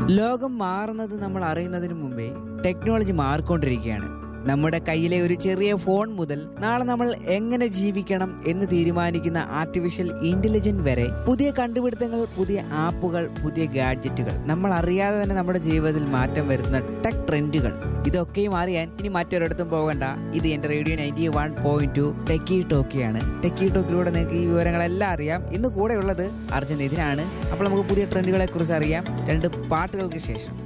ലോകം മാറുന്നത് നമ്മൾ അറിയുന്നതിന് മുമ്പേ ടെക്നോളജി മാറിക്കൊണ്ടിരിക്കുകയാണ് നമ്മുടെ കയ്യിലെ ഒരു ചെറിയ ഫോൺ മുതൽ നാളെ നമ്മൾ എങ്ങനെ ജീവിക്കണം എന്ന് തീരുമാനിക്കുന്ന ആർട്ടിഫിഷ്യൽ ഇന്റലിജന്റ് വരെ പുതിയ കണ്ടുപിടുത്തങ്ങൾ പുതിയ ആപ്പുകൾ പുതിയ ഗാഡ്ജറ്റുകൾ നമ്മൾ അറിയാതെ തന്നെ നമ്മുടെ ജീവിതത്തിൽ മാറ്റം വരുന്ന ടെക് ട്രെൻഡുകൾ ഇതൊക്കെയും അറിയാൻ ഇനി മറ്റൊരിടത്തും പോകണ്ട ഇത് എന്റെ radio ninety one point two techie ടോക്കിയാണ് ടെക്കി ടോക്കിലൂടെ നിങ്ങൾക്ക് ഈ വിവരങ്ങളെല്ലാം അറിയാം ഇന്ന് കൂടെ ഉള്ളത് അർജുൻ ഇതിനാണ് അപ്പോൾ നമുക്ക് പുതിയ ട്രെൻഡുകളെ കുറിച്ച് അറിയാം രണ്ട് പാട്ടുകൾക്ക് ശേഷം